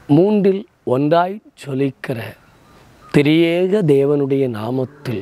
மூன்றில் ஒன்றாய் ஜொலிக்கிற திரியேக தேவனுடைய நாமத்தில்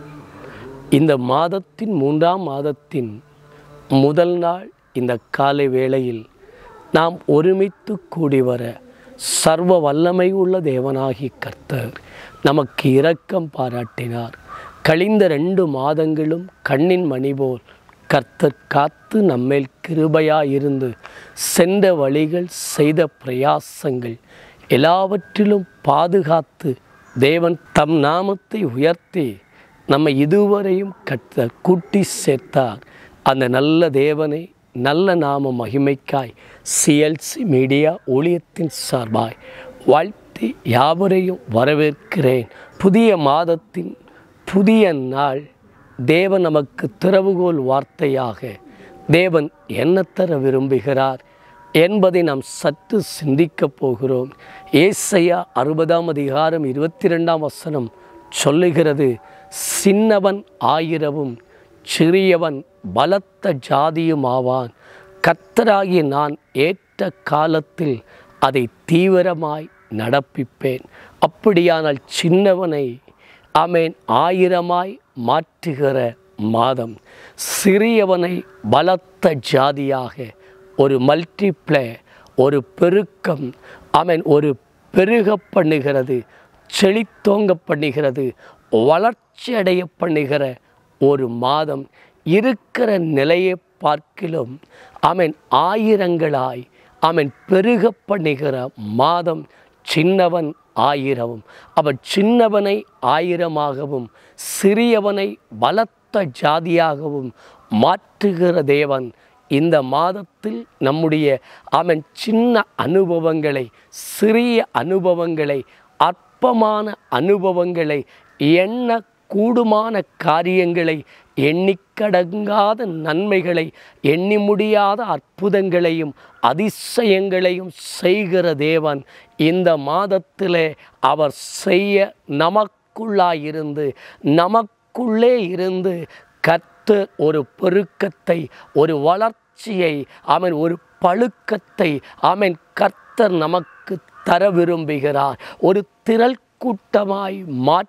இந்த மாதத்தின் மூன்றாம் மாதத்தின் முதல் நாள் இந்த காலை வேளையில் நாம் ஒருமித்து கூடி வர சர்வ வல்லமை உள்ள தேவனாகி கர்த்தர் நமக்கு இரக்கம் பாராட்டினார் கழிந்த ரெண்டு மாதங்களும் கண்ணின் மணி போல் கர்த்தர் காத்து நம்மேல் கிருபையாயிருந்து சென்ற வழிகள் செய்த பிரயாசங்கள் எல்லாவற்றிலும் பாதுகாத்து தேவன் தம் நாமத்தை உயர்த்தி நம்மை இதுவரையும் கர்த்தர் கூட்டி சேர்த்தார் அந்த நல்ல தேவனை நல்ல நாம மகிமைக்காய் சிஎல்சி மீடியா ஊழியத்தின் சார்பாய் வாழ்த்தி யாவரையும் வரவேற்கிறேன் புதிய மாதத்தின் புதிய நாள் தேவன் நமக்கு திறவுகோல் வார்த்தையாக தேவன் என்ன தர விரும்புகிறார் என்பதை நாம் சற்று சிந்திக்கப் போகிறோம் ஏசையா அறுபதாம் அதிகாரம் இருபத்தி ரெண்டாம் வசனம் சொல்லுகிறது சின்னவன் ஆயிரவும் சிறியவன் பலத்த ஜாதியும் ஆவான் கத்தராகி நான் ஏற்ற காலத்தில் அதை தீவிரமாய் நடப்பிப்பேன் அப்படியானால் சின்னவனை ஆமேன் ஆயிரமாய் மாற்றுகிற மாதம் சிறியவனை பலத்த ஜாதியாக ஒரு மல்டிப்ளே ஒரு பெருக்கம் ஆமேன் ஒரு பெருக பண்ணுகிறது செழித்தோங்க பண்ணுகிறது வளர்ச்சி அடைய பண்ணுகிற ஒரு மாதம் இருக்கிற நிலையை பார்க்கிலும் ஆமேன் ஆயிரங்களாய் ஆமேன் பெருக பண்ணுகிற மாதம் சின்னவன் ஆயிரமும் அவன் சின்னவனை ஆயிரமாகவும் சிறியவனை பலத்த ஜாதியாகவும் மாற்றுகிற தேவன் இந்த மாதத்தில் நம்முடைய அவன் சின்ன அனுபவங்களை சிறிய அனுபவங்களை அற்பமான அனுபவங்களை எண்ண கூடுமான காரியங்களை எண்ணிக்கடங்காத நன்மைகளை எண்ணி முடியாத அற்புதங்களையும் அதிசயங்களையும் செய்கிற தேவன் இந்த மாதத்திலே அவர் செய்ய நமக்குள்ளாயிருந்து நமக்குள்ளே இருந்து கத்து ஒரு பெருக்கத்தை ஒரு வளர்ச்சியை அவன் ஒரு பழுக்கத்தை அவன் கர்த்தர் நமக்கு தர விரும்புகிறார் ஒரு திரள் கூட்டமாய் மாற்ற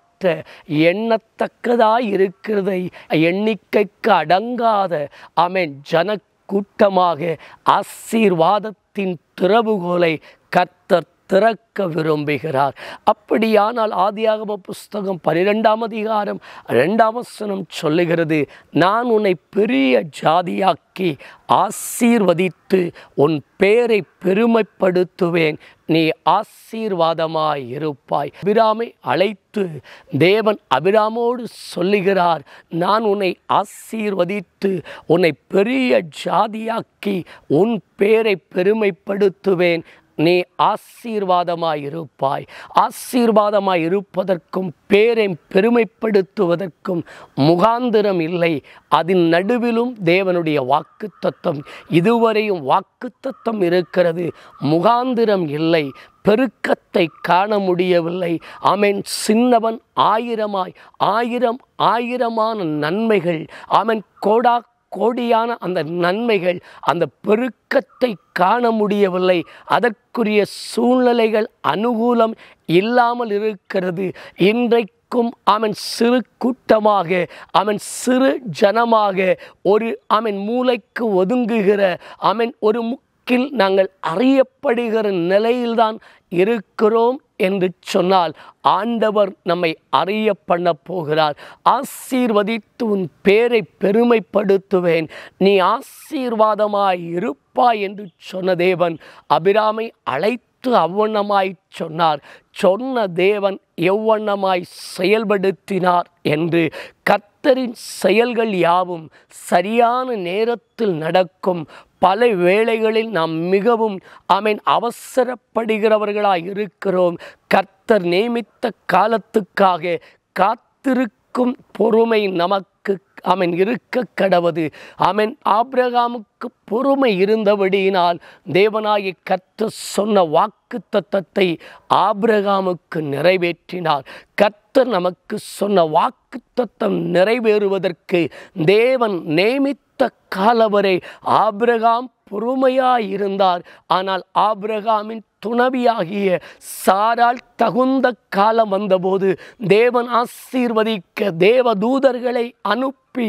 எண்ணத்தக்கதாய் இருக்கிறதை எண்ணிக்கைக்கு அடங்காத அமேன் ஜன கூட்டமாக ஆசீர்வாதத்தின் திறவுகோலை கர்த்தர் திறக்க விரும்புகிறார் அப்படியானால் ஆதியாகம புஸ்தகம் பனிரெண்டாம் அதிகாரம் ரெண்டாம் வசனம் சொல்லுகிறது நான் உன்னை பெரிய ஜாதியாக்கி ஆசீர்வதித்து உன் பேரை பெருமைப்படுத்துவேன் நீ ஆசீர்வாதமாய் இருப்பாய் அபிராமை அழைத்து தேவன் அபிராமோடு சொல்லுகிறார் நான் உன்னை ஆசீர்வதித்து உன்னை பெரிய ஜாதியாக்கி உன் பேரை பெருமைப்படுத்துவேன் நீ ஆசீர்வாதமாய் இருப்பாய் ஆசீர்வாதமாய் இருப்பதற்கும் பேரை பெருமைப்படுத்துவதற்கும் முகாந்திரம் இல்லை அதன் நடுவிலும் தேவனுடைய வாக்கு தத்துவம் இதுவரையும் வாக்கு தத்துவம் இருக்கிறது முகாந்திரம் இல்லை பெருக்கத்தை காண முடியவில்லை ஆமேன் சின்னவன் ஆயிரமாய் ஆயிரம் ஆயிரமான நன்மைகள் ஆமன் கோடா கோடியான அந்த நன்மைகள் அந்த பெருக்கத்தை காண முடியவில்லை அதற்குரிய சூழ்நிலைகள் அனுகூலம் இல்லாமல் இருக்கிறது இன்றைக்கும் அவன் சிறு கூட்டமாக அவன் சிறு ஜனமாக ஒரு அவன் மூளைக்கு ஒதுங்குகிற அவன் ஒரு முக்கில் நாங்கள் அறியப்படுகிற நிலையில்தான் இருக்கிறோம் என்று சொன்னால் ஆண்டவர் நம்மை அறிய பண்ண போகிறார் ஆசீர்வதித்து உன் பேரை பெருமைப்படுத்துவேன் நீ ஆசீர்வாதமாய் இருப்பாய் என்று சொன்ன தேவன் அபிராமை அழைத்து அவ்வண்ணமாய் சொன்னார் சொன்ன தேவன் எவ்வண்ணமாய் செயல்படுத்தினார் என்று கர்த்தரின் செயல்கள் யாவும் சரியான நேரத்தில் நடக்கும் பல வேளைகளில் நாம் மிகவும் அமீன் அவசரப்படுகிறவர்களாய் இருக்கிறோம் கர்த்தர் நியமித்த காலத்துக்காக காத்திருக்கும் பொறுமை நமக்கு அவன் இருக்க கடவது அவன் ஆபிரகாமுக்கு பொறுமை இருந்தபடியினால் தேவனாகி கர்த்தர் சொன்ன வாக்கு தத்தத்தை ஆபிரகாமுக்கு நிறைவேற்றினார் கர்த்தர் நமக்கு சொன்ன வாக்கு தத்தம் நிறைவேறுவதற்கு தேவன் நியமித்த காலவரை ஆபிரகாம் பொறுமையாய் இருந்தார் ஆனால் ஆபிரகாமின் துணவியாகிய சாரால் தகுந்த காலம் வந்தபோது தேவன் ஆசீர்வதிக்க தேவ தூதர்களை அனுப்பி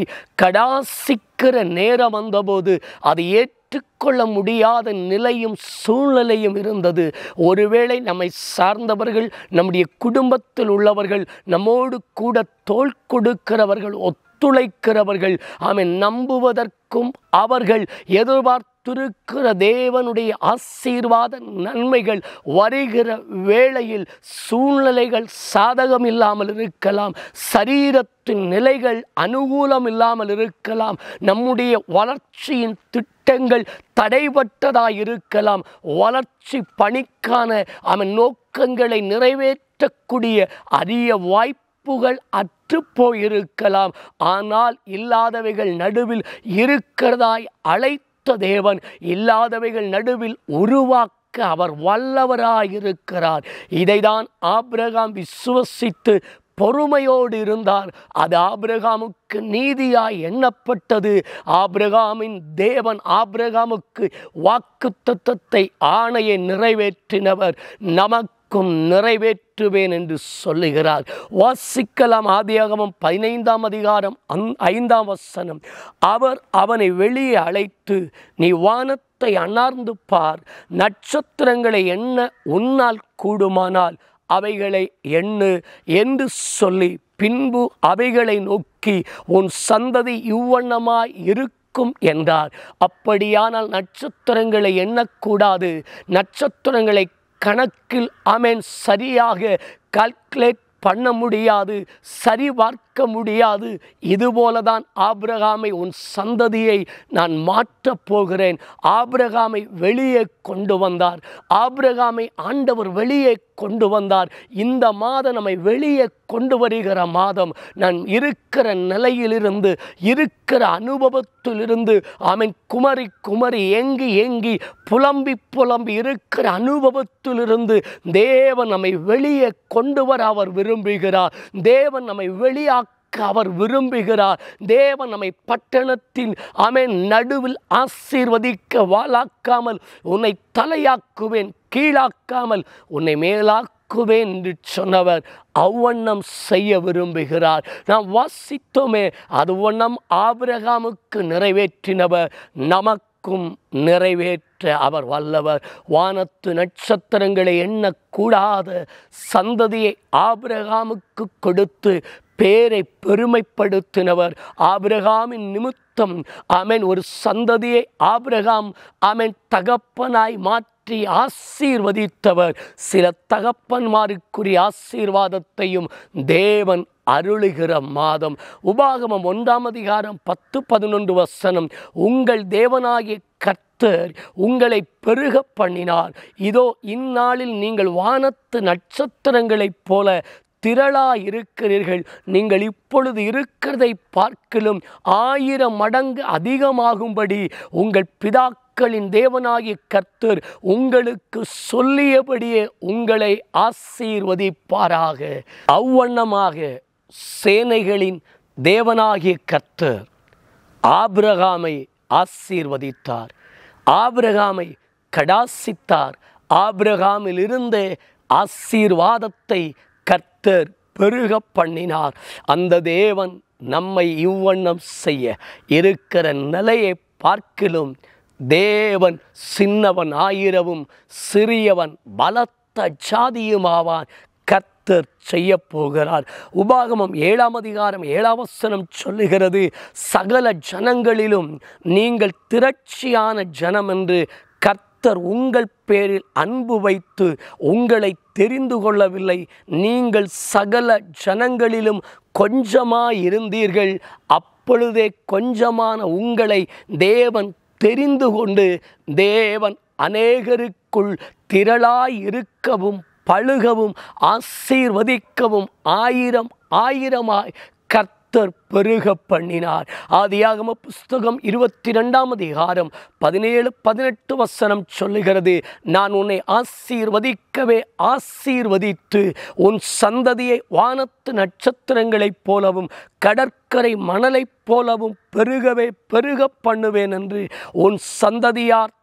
கடாசிக்கிற நேரம் வந்தபோது அதை ஏற்றுக்கொள்ள முடியாத நிலையும் சூழ்நிலையும் இருந்தது ஒருவேளை நம்மை சார்ந்தவர்கள் நம்முடைய குடும்பத்தில் உள்ளவர்கள் நம்மோடு கூட தோள் கொடுக்கிறவர்கள் ஒத்துழைக்கிறவர்கள் அவன் நம்புவதற்கும் அவர்கள் எதிர்பார்த்திருக்கிற தேவனுடைய ஆசீர்வாத நன்மைகள் வருகிற வேளையில் சூழ்நிலைகள் சாதகம் இல்லாமல் இருக்கலாம் சரீரத்தின் நிலைகள் அனுகூலம் இல்லாமல் இருக்கலாம் நம்முடைய வளர்ச்சியின் திட்டங்கள் தடைபட்டதாய் இருக்கலாம் வளர்ச்சி பணிக்கான அவன் நோக்கங்களை நிறைவேற்றக்கூடிய அரிய வாய்ப்புகள் அற்று போயிருக்கலாம் ஆனால் இல்லாதவைகள் நடுவில் இருக்கிறதாய் அழைத்த தேவன் இல்லாதவைகள் நடுவில் உருவாக்க அவர் வல்லவராயிருக்கிறார் இதைதான் ஆபிரகாம் விசுவசித்து பொறுமையோடு இருந்தார் அது ஆபிரகாமுக்கு நீதியாய் எண்ணப்பட்டது ஆபிரகாமின் தேவன் ஆபிரகாமுக்கு வாக்குத்தத்தத்தை ஆணையை நிறைவேற்றினவர் நமக்கும் நிறைவேற்றுவேன் என்று சொல்லுகிறார் வாசிக்கலாம் ஆதியாகமம் பதினைந்தாம் அதிகாரம் அந் ஐந்தாம் வசனம் அவர் அவனை வெளியே அழைத்து நீ வானத்தை அண்ணார்ந்து பார் நட்சத்திரங்களை எண்ண உன்னால் கூடுமானால் அவைகளை எண்ணு என்று சொல்லி பின்பு அவைகளை நோக்கி உன் சந்ததி இவ்வண்ணமாய் இருக்கும் என்றார் அப்படியானால் நட்சத்திரங்களை எண்ணக்கூடாது நட்சத்திரங்களை கணக்கில் அமேன் சரியாக கால்குலேட் பண்ண முடியாது சரி பார்க்க முடியாது இதுபோல தான் ஆபிரகாமை உன் சந்ததியை நான் மாற்றப் போகிறேன் ஆபிரகாமை வெளியே கொண்டு வந்தார் ஆபிரகாமை ஆண்டவர் வெளியே கொண்டு வந்தார் இந்த மாதம் நம்மை வெளியே கொண்டு வருகிற மாதம் நான் இருக்கிற நிலையிலிருந்து இருக்கிற அனுபவத்திலிருந்து அவன் குமரி குமரி ஏங்கி ஏங்கி புலம்பி புலம்பி இருக்கிற அனுபவத்திலிருந்து தேவன் நம்மை வெளியே கொண்டு வர அவர் விரும்புகிறார் தேவன் நம்மை வெளியாக்க அவர் விரும்புகிறார் தேவன் நம்மை பட்டணத்தின் அமேன் நடுவில் ஆசீர்வதிக்க வாளாக்காமல் உன்னை தலையாக்குவேன் கீழாக்காமல் உன்னை மேலாக்குவேன் என்று சொன்னவர் அவ்வண்ணம் செய்ய விரும்புகிறார் நாம் வாசித்தோமே அது வண்ணம் ஆபிரகாமுக்கு நிறைவேற்றினவர் நமக்கும் நிறைவேற்ற அவர் வல்லவர் வானத்து நட்சத்திரங்களை எண்ணக்கூடாத சந்ததியை ஆபிரகாமுக்கு கொடுத்து பேரை பெருமைப்படுத்தினவர் ஆபிரகாமின் நிமித்தம் ஆமென் ஒரு சந்ததியை ஆபிரகாம் ஆமென் தகப்பனாய் மாற்றி ஆசீர்வதித்தவர் சில தகப்பன்மாருக்குரிய ஆசீர்வாதத்தையும் தேவன் அருளுகிற மாதம் உபாகமம் ஒன்றாம் அதிகாரம் பத்து பதினொன்று வசனம் உங்கள் தேவனாகிய கர்த்தர் உங்களை பெருக பண்ணினார் இதோ இந்நாளில் நீங்கள் வானத்து நட்சத்திரங்களைப் போல திரளா இருக்கிறீர்கள் நீங்கள் இப்பொழுது இருக்கிறதை பார்க்கலும் ஆயிரம் மடங்கு அதிகமாகும்படி உங்கள் பிதாக்களின் தேவனாகிய கர்த்தர் உங்களுக்கு சொல்லியபடியே உங்களை ஆசீர்வதிப்பாராக அவ்வண்ணமாக சேனைகளின் தேவனாகிய கர்த்தர் ஆபிரகாமை ஆசீர்வதித்தார் ஆபிரகாமை கடாசித்தார் ஆபிரகாமில் இருந்த ஆசீர்வாதத்தை கர்த்தர் பெருக பண்ணினார் அந்த தேவன் நம்மை இவ்வண்ணம் செய்ய இருக்கிற நிலையை பார்க்கிலும் தேவன் சின்னவன் ஆயிரவும் சிறியவன் பலத்த ஜாதியுமாவான் கர்த்தர் செய்ய போகிறார் உபாகமம் ஏழாம் அதிகாரம் ஏழாம் வசனம் சொல்லுகிறது சகல ஜனங்களிலும் நீங்கள் திரட்சியான ஜனம் என்று கர்த்தர் உங்கள் பேரில் அன்பு வைத்து உங்களை தெரிந்து கொள்ளவில்லை நீங்கள் சகல ஜனங்களிலும் கொஞ்சமாய் இருந்தீர்கள் அப்பொழுதே கொஞ்சமான உங்களை தேவன் தெரிந்து கொண்டு தேவன் அநேகருக்குள் திரளாய் இருக்கவும் பழுகவும் ஆசீர்வதிக்கவும் ஆயிரம் ஆயிரமாய் கர்த்தர் பெருக பண்ணினார் ஆதியாகம புஸ்தகம் இருபத்தி ரெண்டாம் அதிகாரம் பதினேழு பதினெட்டு வசனம் சொல்லுகிறது நான் உன்னை ஆசீர்வதிக்கவே ஆசீர்வதித்து உன் சந்ததியை வானத்து நட்சத்திரங்களைப் போலவும் கடற்கரை மணலைப் போலவும் பெருகவே பெருக பண்ணுவேன் என்று உன் சந்ததியார்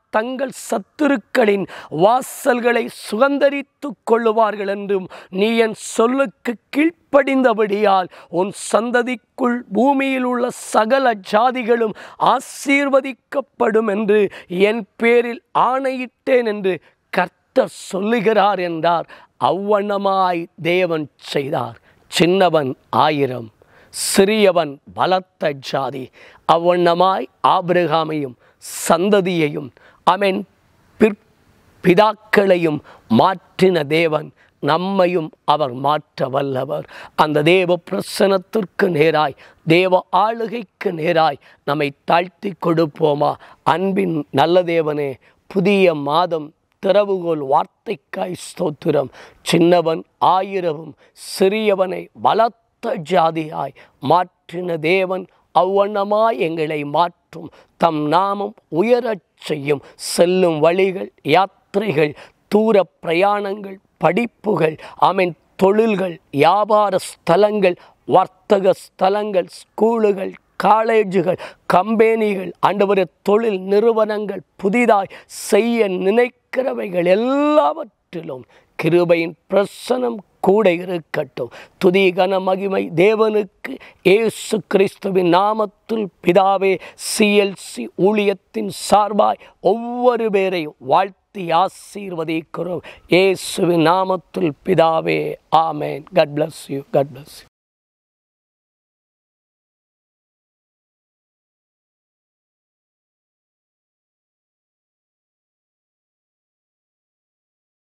தங்கள் சத்துருக்களின் வாசல்களை சுகந்தரித்து கொள்ளுவார்கள் என்றும் நீ என் சொல்லுக்கு கீழ்ப்படிந்தபடியால் உன் சந்ததிக்குள் பூமியில் உள்ள சகல ஜாதிகளும் ஆசீர்வதிக்கப்படும் என்று என் பேரில் ஆணையிட்டேன் என்று கர்த்தர் சொல்லுகிறார் என்றார் அவ்வண்ணமாய் தேவன் செய்தார் சின்னவன் ஆயிரம் சிறியவன் பலத்த ஜாதி அவ்வண்ணமாய் ஆபிரகாமையும் சந்ததியையும் அமென் பிற் பிதாக்களையும் மாற்றின தேவன் நம்மையும் அவர் மாற்ற வல்லவர் அந்த தேவ பிரசனத்திற்கு நேராய் தேவ ஆளுகைக்கு நேராய் நம்மை தாழ்த்தி கொடுப்போமா அன்பின் நல்ல தேவனே புதிய மாதம் திறவுகோல் வார்த்தைக்காய் ஸ்தோத்திரம் சின்னவன் ஆயிரவும் சிறியவனை பலத்த ஜாதியாய் மாற்றின தேவன் அவ்வண்ணமாய் எங்களை மாற்றும் தம் நாமம் உயரச் செய்யும் செல்லும் வழிகள் யாத்திரைகள் தூர பிரயாணங்கள் படிப்புகள் ஆமீன் தொழில்கள் வியாபார ஸ்தலங்கள் வர்த்தக ஸ்தலங்கள் ஸ்கூலுகள் காலேஜுகள் கம்பெனிகள் ஆண்டவரே தொழில் நிறுவனங்கள் புதிதாய் செய்ய நினைக்கிறவைகள் எல்லாவற்றிலும் கிருபையின் பிரசனம் கூட இருக்கட்டும் துதி கன மகிமை தேவனுக்கு இயேசு கிறிஸ்துவின் நாமத்தில் பிதாவே சிஎல்சி ஊழியத்தின் சார்பாய் ஒவ்வொரு பேரையும் வாழ்த்தி ஆசீர்வதிக்கிறோம் இயேசுவின் நாமத்தில் பிதாவே amen God bless you God bless you